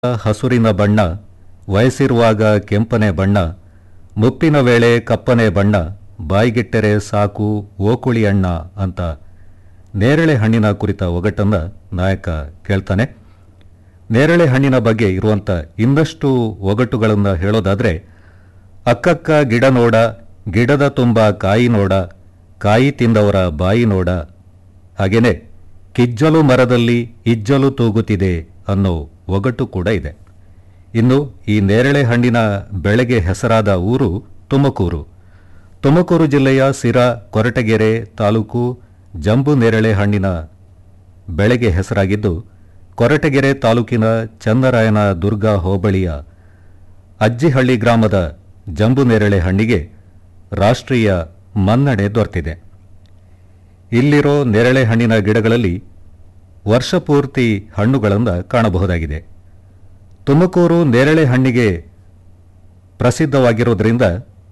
ಹಸುರಿನ ಬಣ್ಣ ವಯಸ್ಸಿರುವಾಗ ಕೆಂಪನೆ ಬಣ್ಣ ಮುಪ್ಪಿನ ವೇಳೆ ಕಪ್ಪನೆ ಬಣ್ಣ ಬಾಯಿಗಿಟ್ಟರೆ ಸಾಕು ಓಕುಳಿ ಅಣ್ಣ ಅಂತ ನೇರಳೆ ಹಣ್ಣಿನ ಕುರಿತ ಒಗಟನ್ನ ನಾಯಕ ಕೇಳ್ತಾನೆ ನೇರಳೆ ಹಣ್ಣಿನ ಬಗ್ಗೆ ಇರುವಂಥ ಇನ್ನಷ್ಟು ಒಗಟುಗಳನ್ನು ಹೇಳೋದಾದ್ರೆ ಅಕ್ಕಕ್ಕ ಗಿಡ ನೋಡ ಗಿಡದ ತುಂಬ ಕಾಯಿ ನೋಡ ಕಾಯಿ ತಿಂದವರ ಬಾಯಿ ನೋಡ ಹಾಗೇನೆ ಕಿಜ್ಜಲು ಮರದಲ್ಲಿ ಇಜ್ಜಲು ತೂಗುತ್ತಿದೆ ಅನ್ನೋ ಒಗಟು ಕೂಡ ಇದೆ ಇನ್ನು ಈ ನೇರಳೆ ಹಣ್ಣಿನ ಬೆಳೆಗೆ ಹೆಸರಾದ ಊರು ತುಮಕೂರು ತುಮಕೂರು ಜಿಲ್ಲೆಯ ಸಿರಾ ಕೊರಟಗೆರೆ ತಾಲೂಕು ಜಂಬು ನೇರಳೆ ಹಣ್ಣಿನ ಬೆಳೆಗೆ ಹೆಸರಾಗಿದ್ದು ಕೊರಟಗೆರೆ ತಾಲೂಕಿನ ಚನ್ನರಾಯನ ದುರ್ಗ ಹೋಬಳಿಯ ಅಜ್ಜಿಹಳ್ಳಿ ಗ್ರಾಮದ ಜಂಬು ನೇರಳೆ ಹಣ್ಣಿಗೆ ರಾಷ್ಟ್ರೀಯ ಮನ್ನಣೆ ದೊರೆತಿದೆ ಇಲ್ಲಿರೋ ನೇರಳೆ ಹಣ್ಣಿನ ಗಿಡಗಳಲ್ಲಿ ವರ್ಷಪೂರ್ತಿ ಹಣ್ಣುಗಳನ್ನು ಕಾಣಬಹುದಾಗಿದೆ ತುಮಕೂರು ನೇರಳೆ ಹಣ್ಣಿಗೆ ಪ್ರಸಿದ್ಧವಾಗಿರೋದ್ರಿಂದ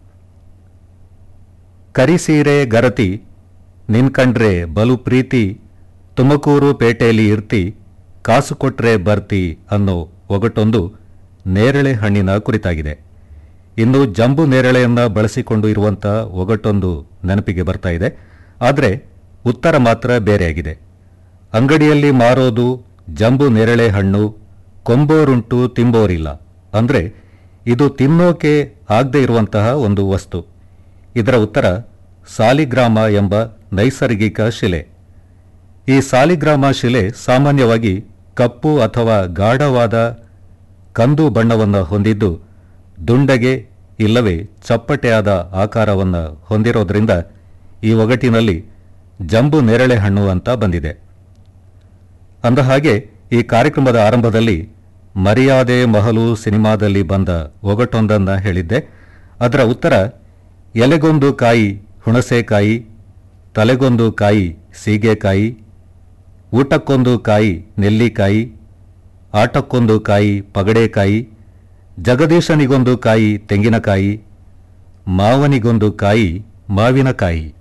ಕರಿಸೀರೆ ಗರತಿ ನಿನ್ಕಂಡ್ರೆ ಬಲು ಪ್ರೀತಿ ತುಮಕೂರು ಪೇಟೆಯಲ್ಲಿ ಇರ್ತಿ ಕಾಸು ಕೊಟ್ರೆ ಬರ್ತಿ ಅನ್ನೋ ಒಗಟೊಂದು ನೇರಳೆ ಹಣ್ಣಿನ ಕುರಿತಾಗಿದೆ ಇನ್ನು ಜಂಬು ನೇರಳೆಯನ್ನ ಬಳಸಿಕೊಂಡು ಇರುವಂಥ ಒಗಟೊಂದು ನೆನಪಿಗೆ ಬರ್ತಾ ಇದೆ ಆದರೆ ಉತ್ತರ ಮಾತ್ರ ಬೇರೆಯಾಗಿದೆ ಅಂಗಡಿಯಲ್ಲಿ ಮಾರೋದು ಜಂಬು ನೇರಳೆ ಹಣ್ಣು ಕೊಂಬೋರುಂಟು ತಿಂಬೋರಿಲ್ಲ ಅಂದ್ರೆ ಇದು ತಿನ್ನೋಕೆ ಆಗದೇ ಇರುವಂತಹ ಒಂದು ವಸ್ತು ಇದರ ಉತ್ತರ ಸಾಲಿಗ್ರಾಮ ಎಂಬ ನೈಸರ್ಗಿಕ ಶಿಲೆ ಈ ಸಾಲಿಗ್ರಾಮ ಶಿಲೆ ಸಾಮಾನ್ಯವಾಗಿ ಕಪ್ಪು ಅಥವಾ ಗಾಢವಾದ ಕಂದು ಬಣ್ಣವನ್ನು ಹೊಂದಿದ್ದು ದುಂಡಗೆ ಇಲ್ಲವೇ ಚಪ್ಪಟೆಯಾದ ಆಕಾರವನ್ನು ಹೊಂದಿರೋದ್ರಿಂದ ಈ ಒಗಟಿನಲ್ಲಿ ಜಂಬು ನೇರಳೆ ಹಣ್ಣು ಅಂತ ಬಂದಿದೆ ಅಂದಹಾಗೆ ಈ ಕಾರ್ಯಕ್ರಮದ ಆರಂಭದಲ್ಲಿ ಮರ್ಯಾದೆ ಮಹಲು ಸಿನಿಮಾದಲ್ಲಿ ಬಂದ ಒಗಟೊಂದನ್ನ ಹೇಳಿದ್ದೆ ಅದರ ಉತ್ತರ ಎಲೆಗೊಂದು ಕಾಯಿ ಹುಣಸೆಕಾಯಿ ತಲೆಗೊಂದು ಕಾಯಿ ಸೀಗೆಕಾಯಿ ಊಟಕ್ಕೊಂದು ಕಾಯಿ ನೆಲ್ಲಿಕಾಯಿ ಆಟಕ್ಕೊಂದು ಕಾಯಿ ಪಗಡೆಕಾಯಿ ಜಗದೀಶನಿಗೊಂದು ಕಾಯಿ ತೆಂಗಿನಕಾಯಿ ಮಾವನಿಗೊಂದು ಕಾಯಿ ಮಾವಿನಕಾಯಿ